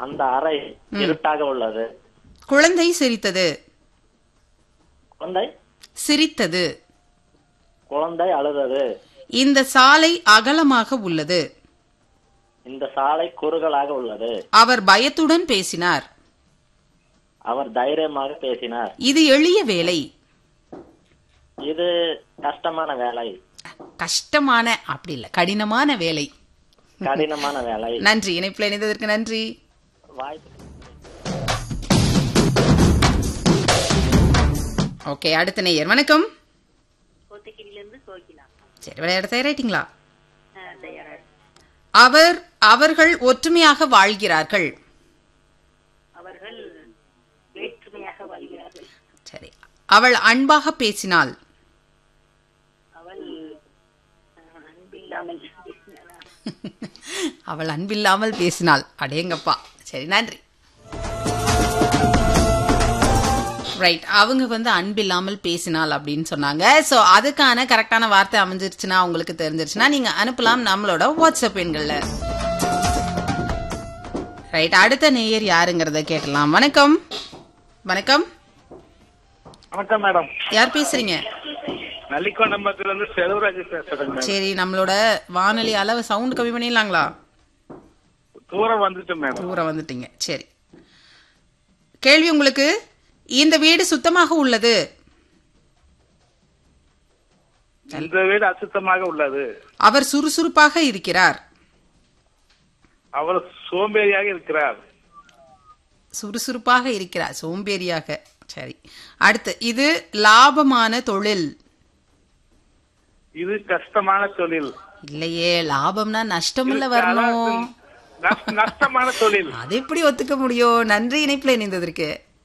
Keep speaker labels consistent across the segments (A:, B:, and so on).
A: அந்த அறை இருட்டாக உள்ளது
B: குழந்தை சிரித்தது
A: குழந்தை
B: சிரித்தது
A: குழந்தை அழுதது
B: இந்த சாலை அகலமாக உள்ளது
A: இந்த சாலை குறுகலாக உள்ளது
B: அவர் பயத்துடன் பேசினார்
A: அவர் தைரியமாக பேசினார்
B: இது எளிய வேலை
A: இது கஷ்டமான வேலை
B: கஷ்டமான அப்படி இல்ல கடினமான வேலை
A: கடினமான வேலை
B: நன்றி இணைப்புல இணைந்ததற்கு நன்றி
A: வாய்ப்பு
B: ஓகே அடுத்த நேயர் வணக்கம்
C: கோத்தகிரியிலிருந்து சோகிலா
B: சரி விளையாட தயாராயிட்டீங்களா
C: அஹ் தயாரா
B: அவர் அவர்கள் ஒற்றுமையாக வாழ்கிறார்கள்
C: அவர்கள் வேற்றுமையாக வாழ்கிறார்கள்
B: சரி அவள் அன்பாக பேசினாள்
C: அவள் அஹ், அன்பில்லாமல் பேசினாள்.
B: அவள் அன்பில்லாமல் பேசினாள் அடேங்கப்பா சரி நன்றி ரைட் அவங்க வந்து அன்பில்லாமல் பேசினாள் அப்படின்னு சொன்னாங்க சோ அதுக்கான கரெக்டான வார்த்தை அமைஞ்சிருச்சுன்னா உங்களுக்கு தெரிஞ்சிருச்சுன்னா நீங்க அனுப்பலாம் நம்மளோட வாட்ஸ்அப் எண்கள்ல ரைட் அடுத்த நேயர் யாருங்கிறத கேட்கலாம் வணக்கம் வணக்கம்
D: வணக்கம் மேடம்
B: யார் பேசுறீங்க
D: நல்லிக்கோண்டம்பத்துல இருந்து செல்வராஜ் பேசுறேங்க மேடம்
B: சரி நம்மளோட வானொலி அளவு சவுண்ட் கம்மி பண்ணிடலாங்களா
D: தூரம் வந்துட்டு மேடம்
B: தூரம் வந்துட்டீங்க சரி கேள்வி உங்களுக்கு இந்த வீடு சுத்தமாக உள்ளது
D: இந்த வீடு அசுத்தமாக உள்ளது
B: அவர் சுறுசுறுப்பாக இருக்கிறார்
D: அவர் சோம்பேறியாக இருக்கிறார்
B: சுறுசுறுப்பாக இருக்கிறார் சோம்பேறியாக சரி அடுத்து இது லாபமான தொழில்
D: இது கஷ்டமான தொழில்
B: இல்லையே லாபம்னா நஷ்டம்ல வரணும்
D: நஷ்ட- நஷ்டமான தொழில்
B: அது எப்படி ஒத்துக்க முடியும் நன்றி இணைப்புல இணைந்ததற்கு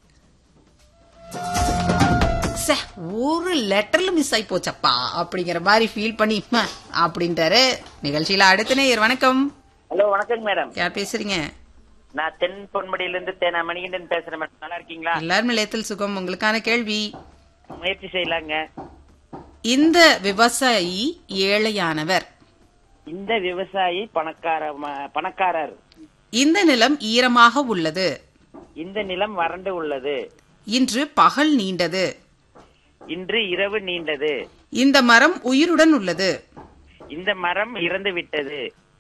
B: சே, ஒரு லெட்டர்ல மிஸ் ஆகி போச்சப்பா அப்படிங்கிற மாதிரி ஃபீல் பண்ணி "ம" அப்படின்ட்டாரு நிகழ்ச்சியில அடுத்த நேயர் வணக்கம்
E: ஹலோ வணக்கம் மேடம்
B: யார் பேசுறீங்க
E: நான் தென் பொன்முடியிலிருந்து தேனா மணிகண்டன் பேசுறேன் மேடம் நல்லா இருக்கீங்களா
B: எல்லாரும் நிலையத்தில் சுகம் உங்களுக்கான கேள்வி
E: முயற்சி செய்யலாங்க
B: இந்த விவசாயி ஏழையானவர்
E: இந்த விவசாயி பணக்கார ம- பணக்காரர்
B: இந்த நிலம் ஈரமாக உள்ளது
E: இந்த நிலம் வறண்டு உள்ளது
B: இன்று பகல் நீண்டது
E: இன்று இரவு நீண்டது
B: இந்த மரம் உயிருடன் உள்ளது
E: இந்த மரம் இறந்து விட்டது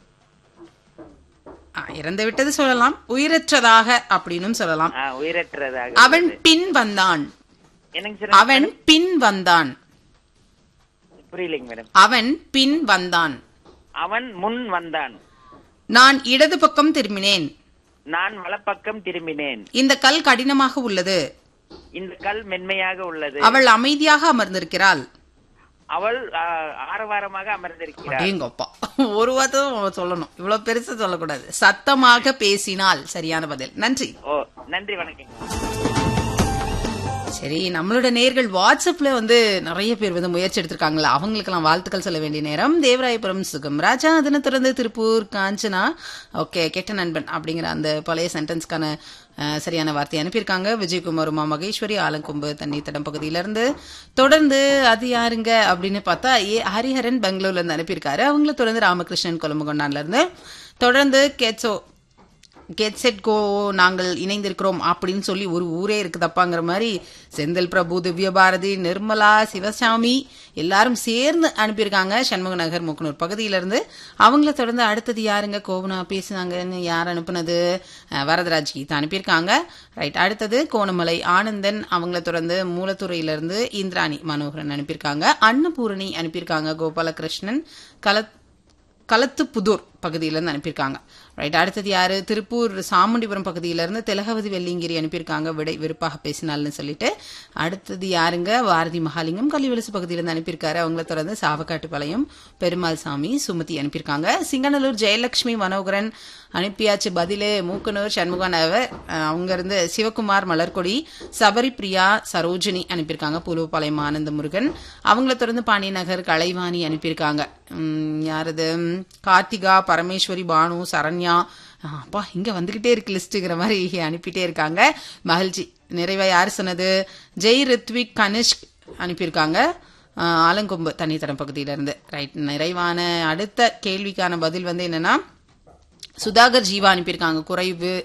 B: ஆ, இறந்து விட்டது சொல்லலாம் உயிரற்றதாக அப்படின்னு சொல்லலாம்
E: ஆ, உயிரற்றதாக
B: அவன்
E: உள்ளது.
B: பின் வந்தான்
E: என்னங்க சார்
B: அவன் பின் வந்தான்
E: புரியலைங்க மேடம்
B: அவன் பின் வந்தான்
E: அவன் முன் வந்தான்
B: நான் இடது பக்கம் திரும்பினேன்
E: நான் வலப்பக்கம் திரும்பினேன்
B: இந்த கல் கடினமாக உள்ளது
E: இந்த கல் மென்மையாக உள்ளது
B: அவள் அமைதியாக அமர்ந்திருக்கிறாள்
E: அவள் ஆ, ஆரவாரமாக அமர்ந்திருக்கிறார்
B: அடேங்கப்பா ஒரு வார்த்தை சொல்லணும் இவ்வளவு பெருசா சொல்லக்கூடாது சத்தமாக பேசினால் சரியான பதில் நன்றி
E: ஓ நன்றி வணக்கம்
B: சரி நம்மளோட நேர்கள் வாட்ஸ்அப்ல வந்து நிறைய பேர் வந்து முயற்சி எடுத்திருக்காங்களா அவங்களுக்கெல்லாம் வாழ்த்துக்கள் சொல்ல வேண்டிய நேரம் தேவராயபுரம் சுகம் ராஜா அதனை தொடர்ந்து திருப்பூர் காஞ்சனா ஓகே கெட்ட நண்பன் அப்படிங்கிற அந்த பழைய சென்டென்ஸ்க்கான அஹ், சரியான வார்த்தை அனுப்பியிருக்காங்க விஜயகுமார் உமா மகேஸ்வரி ஆலங்கொம்பு தண்ணி தடம் பகுதியிலிருந்து தொடர்ந்து அது யாருங்க அப்படின்னு பார்த்தா ஏ ஹரிஹரன் பெங்களூர்ல இருந்து அனுப்பியிருக்காரு அவங்கள தொடர்ந்து ராமகிருஷ்ணன் கொலம்புகொண்டான்ல இருந்து தொடர்ந்து கேட்சோ கெட் செட் கோ நாங்கள் இணைந்திருக்கிறோம் அப்படின்னு சொல்லி ஒரு ஊரே இருக்குதப்பாங்கிற மாதிரி செந்தில் பிரபு திவ்ய பாரதி நிர்மலா சிவசாமி எல்லாரும் சேர்ந்து அனுப்பியிருக்காங்க சண்முக நகர் முக்கனூர் பகுதியிலிருந்து அவங்கள தொடர்ந்து அடுத்தது யாருங்க கோவனா பேசுனாங்கன்னு யார் அனுப்புனது அஹ், வரதராஜ் கீதா அனுப்பியிருக்காங்க ரைட் அடுத்தது கோணமலை ஆனந்தன் அவங்கள தொடர்ந்து மூலத்துறையிலிருந்து இந்திராணி மனோகரன் அனுப்பியிருக்காங்க அன்னபூரணி அனுப்பியிருக்காங்க கோபாலகிருஷ்ணன் கலத் களத்துப்புதூர் பகுதியிலேருந்து அனுப்பியிருக்காங்க ரைட் அடுத்தது யாரு திருப்பூர் சாமுண்டிபுரம் பகுதியிலேருந்து திலகவதி வெள்ளிங்கிரி அனுப்பியிருக்காங்க விடை விருப்பாக பேசினால்னு சொல்லிட்டு அடுத்தது யாருங்க பாரதி மகாலிங்கம் கள்ளிவலசு பகுதியிலேருந்து அனுப்பியிருக்காரு அவங்கள தொடர்ந்து சாவக்காட்டுப்பாளையம் பெருமாள் சாமி சுமதி அனுப்பியிருக்காங்க சிங்கநல்லூர் ஜெயலட்சுமி மனோகரன் அனுப்பியாச்சு பதிலு மூக்கனூர் சண்முகநவர் அவங்க இருந்து சிவகுமார் மலர்கொடி சபரி பிரியா சரோஜினி அனுப்பியிருக்காங்க பூர்வபாளையம் ஆனந்த முருகன் அவங்கள தொடர்ந்து பாண்டியநகர் கலைவாணி அனுப்பியிருக்காங்க உம், யாரது உம், கார்த்திகா பரமேஸ்வரி பானு சரண்யா ஆ, அப்பா இங்க வந்துகிட்டே இருக்கு லிஸ்ட்டுங்கிற மாதிரி அனுப்பிட்டே இருக்காங்க மகிழ்ச்சி நிறைவா யார் சொன்னது ஜெய் ரித்விக் கனிஷ்க் அனுப்பியிருக்காங்க ஆ, ஆலங்கொம்பு தண்ணித்தடம் பகுதியிலிருந்து ரைட் நிறைவான அடுத்த கேள்விக்கான பதில் வந்து என்னன்னா சுதாகர் ஜீவா அனுப்பியிருக்காங்க குறைவு